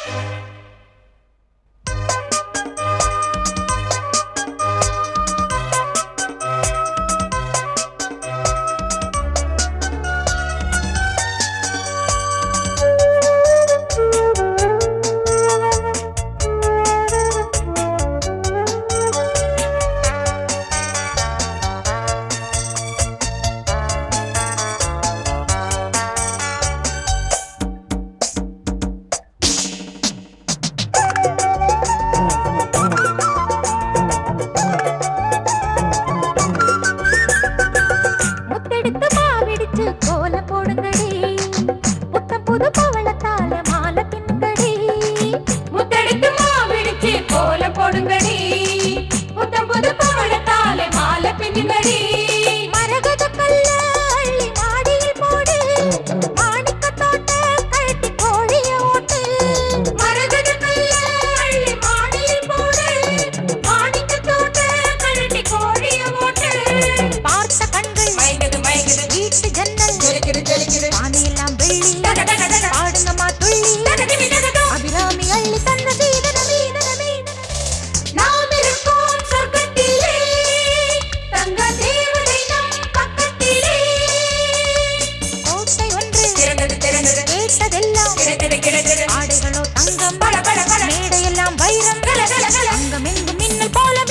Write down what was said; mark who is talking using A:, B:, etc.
A: முத்தெடுத்து மாவிடிச்சு கோல போடுங்கடி புத்தம் புது பவளத்தால மாலை பின்னுங்கடி
B: முத்தெடுத்து மாவிடிச்சு கோல போடுங்கடி புத்தம் புது பவளத்தால மாலை பின்னுங்கடி
A: மரகத கல்ல அள்ளி மாடியில் போடு மாணிக்க தோட்ட கழட்டி கோழிய ஓட்டு
B: மரகத கல்ல அள்ளி மாடியில் போடு மாணிக்க தோட்ட கழட்டி கோழிய ஓட்டு
A: பார்த்த கண்கள்
B: மயங்குது மயங்குது
A: வீட்டு ஜன்னல்
B: ஜொலிக்குது ஜொலிக்குது
A: வானையெல்லாம் வெள்ளி
B: டக டக டக.
A: பாடுங்கம்மா துள்ளி
B: தகதிமி தகதோ.
A: அபிராமி அள்ளி தந்த சீதனமே இதனமே
B: நாம் இருக்கோம் சொர்க்கத்திலே தங்க தேவதை நம் பக்கத்திலே
A: கோட்டை ஒன்று
B: திறந்தது திறந்தது
A: கேட்டதெல்லாம்
B: கிடைத்தது கிடைத்தது
A: ஆடைகளோ தங்கம்
B: பல பல பல
A: மேடையெல்லாம் வைரம்
B: கல கல கல
A: அங்கம் எங்கும் மின்னல் போல